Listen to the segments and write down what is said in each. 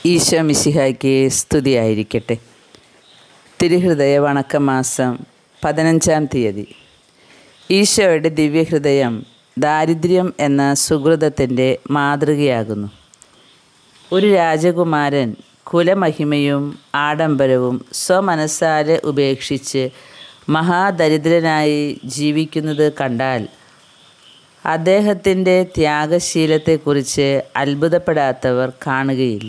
ഈശോ മിശിഹായ്ക്ക് സ്തുതിയായിരിക്കട്ടെ തിരുഹൃദയ വണക്കമാസം പതിനഞ്ചാം തീയതി ഈശോയുടെ ദിവ്യഹൃദയം ദാരിദ്ര്യം എന്ന സുഹൃതത്തിൻ്റെ മാതൃകയാകുന്നു ഒരു രാജകുമാരൻ കുലമഹിമയും ആഡംബരവും സ്വമനസ്സാലെ ഉപേക്ഷിച്ച് മഹാദരിദ്രനായി ജീവിക്കുന്നത് കണ്ടാൽ അദ്ദേഹത്തിൻ്റെ ത്യാഗശീലത്തെക്കുറിച്ച് അത്ഭുതപ്പെടാത്തവർ കാണുകയില്ല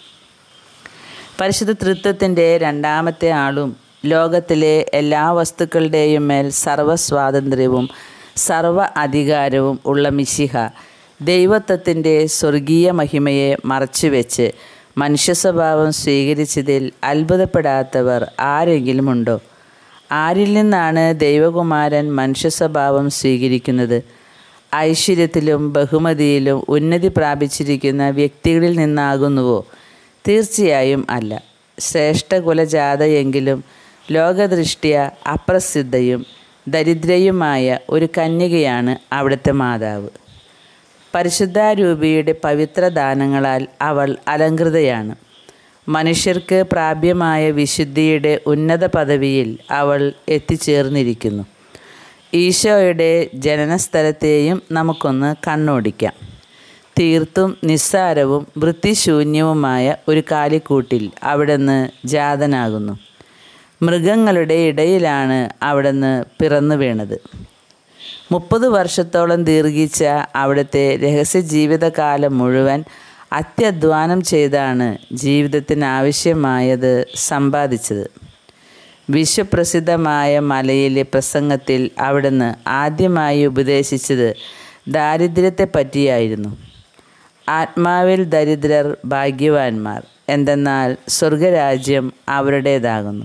പരിശുദ്ധ തൃത്വത്തിൻ്റെ രണ്ടാമത്തെ ആളും ലോകത്തിലെ എല്ലാ വസ്തുക്കളുടെയും മേൽ സർവ്വസ്വാതന്ത്ര്യവും സർവ്വ അധികാരവും ഉള്ള മിശിഹ ദൈവത്വത്തിൻ്റെ സ്വർഗീയ മഹിമയെ മറച്ചുവെച്ച് മനുഷ്യസ്വഭാവം സ്വീകരിച്ചതിൽ അത്ഭുതപ്പെടാത്തവർ ആരെങ്കിലും ഉണ്ടോ ആരിൽ നിന്നാണ് ദൈവകുമാരൻ മനുഷ്യസ്വഭാവം സ്വീകരിക്കുന്നത് ഐശ്വര്യത്തിലും ബഹുമതിയിലും ഉന്നതി പ്രാപിച്ചിരിക്കുന്ന വ്യക്തികളിൽ നിന്നാകുന്നുവോ തീർച്ചയായും അല്ല ശ്രേഷ്ഠ കുലജാതയെങ്കിലും ലോകദൃഷ്ട്യ അപ്രസിദ്ധയും ദരിദ്രയുമായ ഒരു കന്യകയാണ് അവിടുത്തെ മാതാവ് പരിശുദ്ധാരൂപിയുടെ പവിത്ര ദാനങ്ങളാൽ അവൾ അലങ്കൃതയാണ് മനുഷ്യർക്ക് പ്രാപ്യമായ വിശുദ്ധിയുടെ ഉന്നത പദവിയിൽ അവൾ എത്തിച്ചേർന്നിരിക്കുന്നു ഈശോയുടെ ജനനസ്ഥലത്തെയും നമുക്കൊന്ന് കണ്ണോടിക്കാം തീർത്തും നിസ്സാരവും വൃത്തിശൂന്യവുമായ ഒരു കാലിക്കൂട്ടിൽ അവിടുന്ന് ജാതനാകുന്നു മൃഗങ്ങളുടെ ഇടയിലാണ് അവിടുന്ന് പിറന്നു വീണത് മുപ്പത് വർഷത്തോളം ദീർഘിച്ച അവിടുത്തെ രഹസ്യ ജീവിതകാലം മുഴുവൻ അത്യധ്വാനം ചെയ്താണ് ജീവിതത്തിന് ആവശ്യമായത് സമ്പാദിച്ചത് വിശ്വപ്രസിദ്ധമായ മലയിലെ പ്രസംഗത്തിൽ അവിടുന്ന് ആദ്യമായി ഉപദേശിച്ചത് ദാരിദ്ര്യത്തെ പറ്റിയായിരുന്നു ആത്മാവിൽ ദരിദ്രർ ഭാഗ്യവാന്മാർ എന്തെന്നാൽ സ്വർഗരാജ്യം അവരുടേതാകുന്നു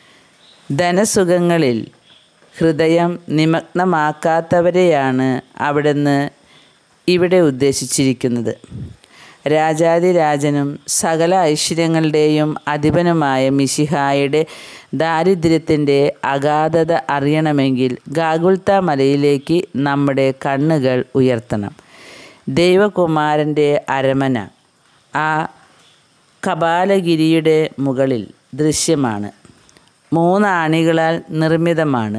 ധനസുഖങ്ങളിൽ ഹൃദയം നിമഗ്നമാക്കാത്തവരെയാണ് അവിടുന്ന് ഇവിടെ ഉദ്ദേശിച്ചിരിക്കുന്നത് രാജാതിരാജനും സകല ഐശ്വര്യങ്ങളുടെയും അധിപനുമായ മിശിഹായുടെ ദാരിദ്ര്യത്തിൻ്റെ അഗാധത അറിയണമെങ്കിൽ ഗാഗുൽത്ത മലയിലേക്ക് നമ്മുടെ കണ്ണുകൾ ഉയർത്തണം ദൈവകുമാരൻ്റെ അരമന ആ കപാലഗിരിയുടെ മുകളിൽ ദൃശ്യമാണ് മൂന്ന് ആണികളാൽ നിർമ്മിതമാണ്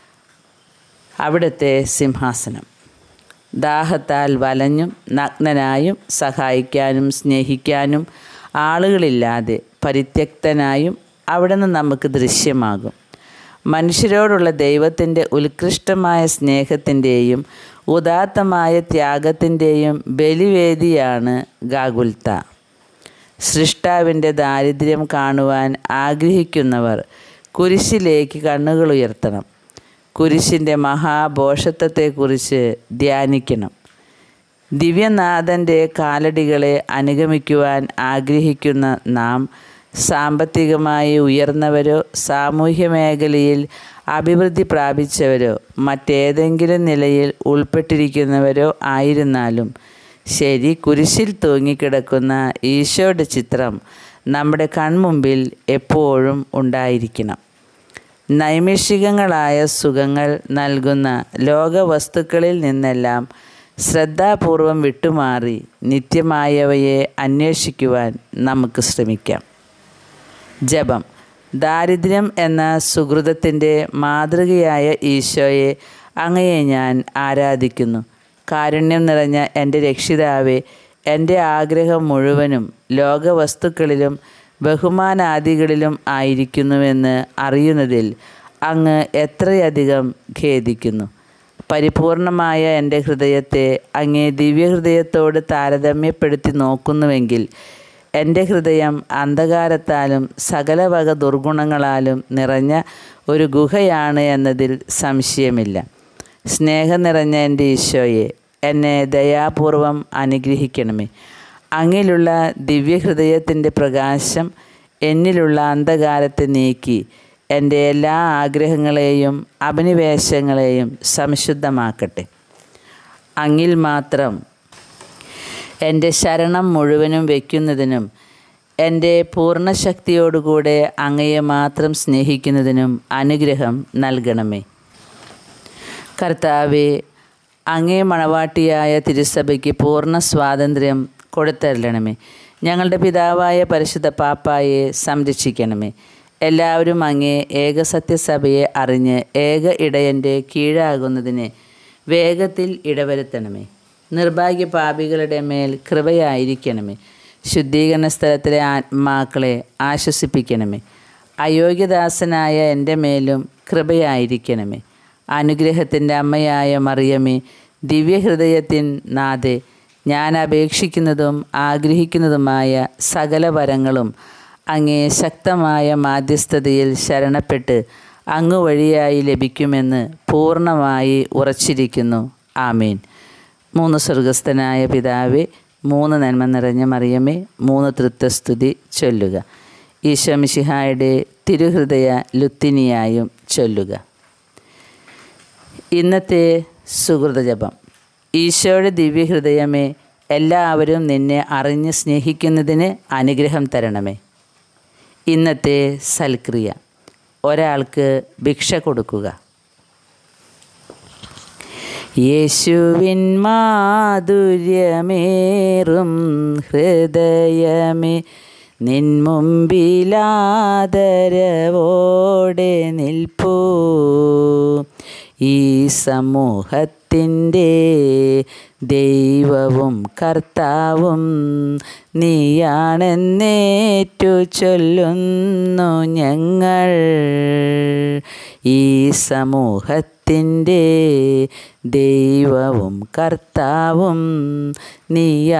അവിടുത്തെ സിംഹാസനം ദാഹത്താൽ വലഞ്ഞും നഗ്നനായും സഹായിക്കാനും സ്നേഹിക്കാനും ആളുകളില്ലാതെ പരിത്യക്തനായും അവിടുന്ന് നമുക്ക് ദൃശ്യമാകും മനുഷ്യരോടുള്ള ദൈവത്തിൻ്റെ ഉത്കൃഷ്ടമായ സ്നേഹത്തിൻ്റെയും ഉദാത്തമായ ത്യാഗത്തിൻ്റെയും ബലിവേദിയാണ് ഗാഗുൽത്ത സൃഷ്ടാവിൻ്റെ ദാരിദ്ര്യം കാണുവാൻ ആഗ്രഹിക്കുന്നവർ കുരിശിലേക്ക് കണ്ണുകൾ ഉയർത്തണം കുരിശിൻ്റെ മഹാഭോഷത്വത്തെക്കുറിച്ച് ധ്യാനിക്കണം ദിവ്യനാഥൻ്റെ കാലടികളെ അനുഗമിക്കുവാൻ ആഗ്രഹിക്കുന്ന നാം സാമ്പത്തികമായി ഉയർന്നവരോ സാമൂഹ്യ മേഖലയിൽ അഭിവൃദ്ധി പ്രാപിച്ചവരോ മറ്റേതെങ്കിലും നിലയിൽ ഉൾപ്പെട്ടിരിക്കുന്നവരോ ആയിരുന്നാലും ശരി കുരിശിൽ തൂങ്ങിക്കിടക്കുന്ന ഈശോയുടെ ചിത്രം നമ്മുടെ കൺമുമ്പിൽ എപ്പോഴും ഉണ്ടായിരിക്കണം നൈമിഷികങ്ങളായ സുഖങ്ങൾ നൽകുന്ന ലോകവസ്തുക്കളിൽ നിന്നെല്ലാം ശ്രദ്ധാപൂർവം വിട്ടുമാറി നിത്യമായവയെ അന്വേഷിക്കുവാൻ നമുക്ക് ശ്രമിക്കാം ജപം ദാരിദ്ര്യം എന്ന സുഹൃതത്തിൻ്റെ മാതൃകയായ ഈശോയെ അങ്ങയെ ഞാൻ ആരാധിക്കുന്നു കാരുണ്യം നിറഞ്ഞ എൻ്റെ രക്ഷിതാവെ എൻ്റെ ആഗ്രഹം മുഴുവനും ലോകവസ്തുക്കളിലും ബഹുമാനാദികളിലും ആയിരിക്കുന്നുവെന്ന് അറിയുന്നതിൽ അങ്ങ് എത്രയധികം ഖേദിക്കുന്നു പരിപൂർണമായ എൻ്റെ ഹൃദയത്തെ അങ്ങേ ദിവ്യഹൃദയത്തോട് താരതമ്യപ്പെടുത്തി നോക്കുന്നുവെങ്കിൽ എൻ്റെ ഹൃദയം അന്ധകാരത്താലും സകല വക ദുർഗുണങ്ങളാലും നിറഞ്ഞ ഒരു ഗുഹയാണ് എന്നതിൽ സംശയമില്ല സ്നേഹം നിറഞ്ഞ എൻ്റെ ഈശോയെ എന്നെ ദയാപൂർവം അനുഗ്രഹിക്കണമേ അങ്ങിലുള്ള ദിവ്യഹൃദയത്തിൻ്റെ പ്രകാശം എന്നിലുള്ള അന്ധകാരത്തെ നീക്കി എൻ്റെ എല്ലാ ആഗ്രഹങ്ങളെയും അഭിനിവേശങ്ങളെയും സംശുദ്ധമാക്കട്ടെ അങ്ങിൽ മാത്രം എൻ്റെ ശരണം മുഴുവനും വയ്ക്കുന്നതിനും എൻ്റെ പൂർണ്ണശക്തിയോടുകൂടെ അങ്ങയെ മാത്രം സ്നേഹിക്കുന്നതിനും അനുഗ്രഹം നൽകണമേ കർത്താവെ അങ്ങേ മണവാട്ടിയായ തിരുസഭയ്ക്ക് പൂർണ്ണ സ്വാതന്ത്ര്യം കൊടുത്തരളണമേ ഞങ്ങളുടെ പിതാവായ പരിശുദ്ധ പാപ്പായെ സംരക്ഷിക്കണമേ എല്ലാവരും അങ്ങേ ഏകസത്യസഭയെ അറിഞ്ഞ് ഏക ഇടയൻ്റെ കീഴാകുന്നതിന് വേഗത്തിൽ ഇടവരുത്തണമേ നിർഭാഗ്യ പാപികളുടെ മേൽ കൃപയായിരിക്കണമേ ശുദ്ധീകരണ സ്ഥലത്തിലെ ആത്മാക്കളെ ആശ്വസിപ്പിക്കണമേ അയോഗ്യദാസനായ എൻ്റെ മേലും കൃപയായിരിക്കണമേ അനുഗ്രഹത്തിൻ്റെ അമ്മയായ മറിയമേ ദിവ്യഹൃദയത്തിൻ നാഥെ ഞാൻ അപേക്ഷിക്കുന്നതും ആഗ്രഹിക്കുന്നതുമായ സകല വരങ്ങളും അങ്ങേ ശക്തമായ മാധ്യസ്ഥതയിൽ ശരണപ്പെട്ട് അങ്ങ് വഴിയായി ലഭിക്കുമെന്ന് പൂർണ്ണമായി ഉറച്ചിരിക്കുന്നു ആമീൻ മൂന്ന് സ്വർഗസ്ഥനായ പിതാവേ മൂന്ന് നന്മ നിറഞ്ഞ മറിയമേ മൂന്ന് തൃത്വസ്തുതി ചൊല്ലുക ഈശോമിഷിഹായുടെ തിരുഹൃദയ ലുത്തിനിയായും ചൊല്ലുക ഇന്നത്തെ സുഹൃതജപം ഈശോയുടെ ദിവ്യഹൃദയമേ എല്ലാവരും നിന്നെ അറിഞ്ഞ് സ്നേഹിക്കുന്നതിന് അനുഗ്രഹം തരണമേ ഇന്നത്തെ സൽക്രിയ ഒരാൾക്ക് ഭിക്ഷ കൊടുക്കുക യേശുവിൻ മാധുര്യമേറും ഹൃദയമേ നിൻ മുമ്പിലാദരവോടെ നിൽപ്പൂ ഈ സമൂഹത്തിൻ്റെ ദൈവവും കർത്താവും നീയാണെന്നേറ്റു ചൊല്ലുന്നു ഞങ്ങൾ ഈ സമൂഹത്തിൻ്റെ ദൈവവും കർത്താവും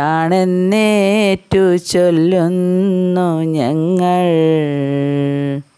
നീയാണെന്നേറ്റു ചൊല്ലുന്നു ഞങ്ങൾ